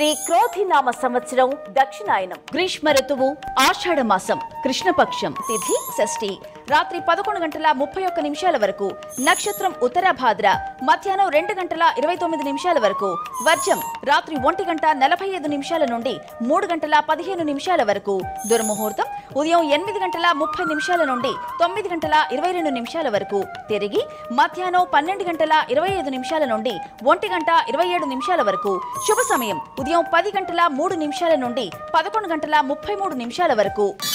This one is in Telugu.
శ్రీ క్రోధినామ సంవత్సరం దక్షిణాయనం గ్రీష్మ ఋతువు ఆషాఢ మాసం కృష్ణపక్షం తిథి షష్ఠి రాత్రి పదకొండు గంటల ముప్పై ఒక్క నిమిషాల వరకు నక్షత్రం ఉత్తరాభాద్ర మధ్యాహ్నం రెండు గంటల ఇరవై తొమ్మిది నిమిషాల వరకు వర్జం రాత్రి ఒంటి గంట నలభై ఐదు నిమిషాల నుండి మూడు గంటల పదిహేను నిమిషాల వరకు దుర్ముహూర్తం ఉదయం ఎనిమిది గంటల ముప్పై నిమిషాల నుండి తొమ్మిది గంటల ఇరవై రెండు నిమిషాల వరకు తిరిగి మధ్యాహ్నం పన్నెండు గంటల ఇరవై ఐదు నిమిషాల నుండి ఒంటి గంట ఇరవై ఏడు నిమిషాల వరకు శుభ సమయం ఉదయం పది గంటల మూడు నిమిషాల నుండి పదకొండు గంటల ముప్పై మూడు నిమిషాల వరకు